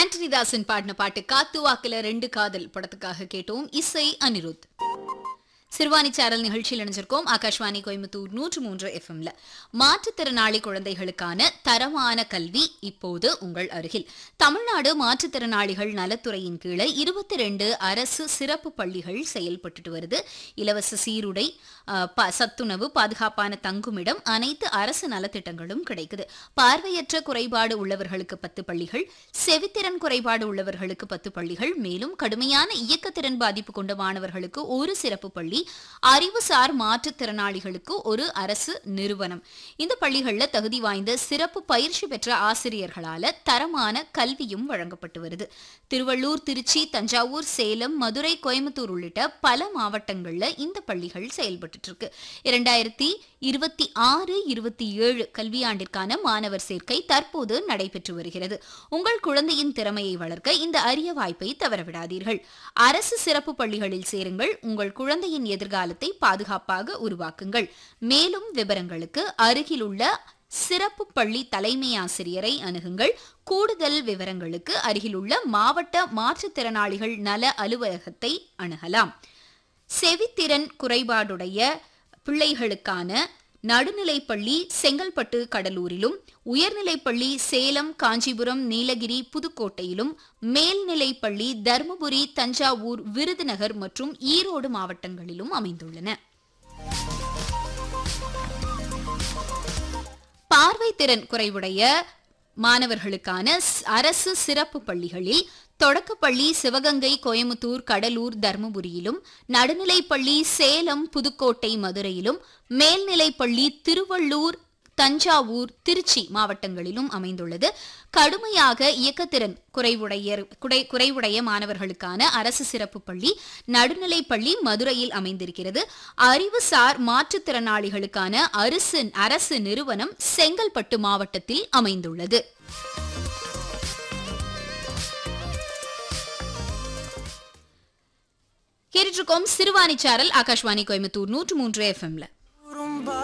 ஆண்டனி தாசன் பாடின பாட்டு காத்து வாக்குல ரெண்டு காதல் படத்துக்காக கேட்டோம் இசை அனிருத் சிறுவாணி சாரல் நிகழ்ச்சியில் இணைஞ்சிருக்கோம் ஆகாஷ்வாணி கோயம்புத்தூர் நூற்று மூன்று எஃப்எம்ல மாற்றுத்திறனாளி குழந்தைகளுக்கான தரமான கல்வி இப்போது உங்கள் அருகில் தமிழ்நாடு மாற்றுத்திறனாளிகள் நலத்துறையின் கீழே இருபத்தி ரெண்டு அரசு சிறப்பு பள்ளிகள் செயல்பட்டுட்டு வருது இலவச சீருடை அஹ், ப- சத்துணவு பாதுகாப்பான தங்குமிடம் அனைத்து அரசு நலத்திட்டங்களும் கிடைக்குது பார்வையற்ற குறைபாடு உள்ளவர்களுக்கு பத்து பள்ளிகள் செவித்திறன் குறைபாடு உள்ளவர்களுக்கு பத்து பள்ளிகள் மேலும் கடுமையான இயக்கத்திறன் பாதிப்பு கொண்ட மாணவர்களுக்கு ஒரு சிறப்பு பள்ளி அறிவுசார் மாற்றுத்திறனாளிகளுக்கு ஒரு அரசு நிறுவனம் இந்த பள்ளிகள்ல தகுதி வாய்ந்த சிறப்பு பயிற்சி பெற்ற ஆசிரியர்களால தரமான கல்வியும் வழங்கப்பட்டு வருது திருவள்ளூர் திருச்சி தஞ்சாவூர் சேலம் மதுரை கோயம்புத்தூர் உள்ளிட்ட பல மாவட்டங்கள்ல இந்த பள்ளிகள் செயல்பட்டு இருக்கு இரண்டாயிரத்தி இருபத்தி ஆறு இருபத்தி ஏழு கல்வியாண்டிற்கான மாணவர் சேர்க்கை தற்போது நடைபெற்று வருகிறது உங்கள் குழந்தையின் திறமையை வளர்க்க இந்த அரிய வாய்ப்பை தவறவிடாதீர்கள் அரசு சிறப்பு பள்ளிகளில் சேருங்கள் உங்கள் குழந்தையின் எதிர்காலத்தை பாதுகாப்பாக உருவாக்குங்கள் மேலும் விவரங்களுக்கு அருகிலுள்ள சிறப்பு பள்ளி தலைமை ஆசிரியரை அணுகுங்கள் கூடுதல் விவரங்களுக்கு அருகிலுள்ள மாவட்ட மாற்றுத்திறனாளிகள் நல அலுவலகத்தை அணுகலாம் செவித்திறன் குறைபாடுடைய பிள்ளைகளுக்கான நடுநிலைப்பள்ளி செங்கல்பட்டு கடலூரிலும் உயர்நிலைப்பள்ளி சேலம் காஞ்சிபுரம் நீலகிரி புதுக்கோட்டையிலும் மேல்நிலைப்பள்ளி தருமபுரி தஞ்சாவூர் விருதுநகர் மற்றும் ஈரோடு மாவட்டங்களிலும் அமைந்துள்ளன பார்வைத்திறன் குறைவுடைய மாணவர்களுக்கான ஸ்- அரசு சிறப்பு பள்ளிகளில் தொடக்கப்பள்ளி சிவகங்கை கோயமுத்தூர் கடலூர் தர்மபுரியிலும் நடுநிலைப்பள்ளி சேலம் புதுக்கோட்டை மதுரையிலும் மேல்நிலைப்பள்ளி திருவள்ளூர் தஞ்சாவூர் திருச்சி மாவட்டங்களிலும் அமைந்துள்ளது கடுமையாக இயக்கத்திறன் குறைவுடைய குறை- குறைவுடைய மாணவர்களுக்கான அரசு சிறப்பு பள்ளி நடுநிலைப்பள்ளி மதுரையில் அமைந்திருக்கிறது அறிவுசார் மாற்றுத்திறனாளிகளுக்கான அரசு அரசு நிறுவனம் செங்கல்பட்டு மாவட்டத்தில் அமைந்துள்ளது கேட்டுட்டு இருக்கோம் சிறுவாணிச்சாரல் ஆகாஷ்வாணி கோயம்புத்தூர் நூற்று மூன்று எஃப்எம்ல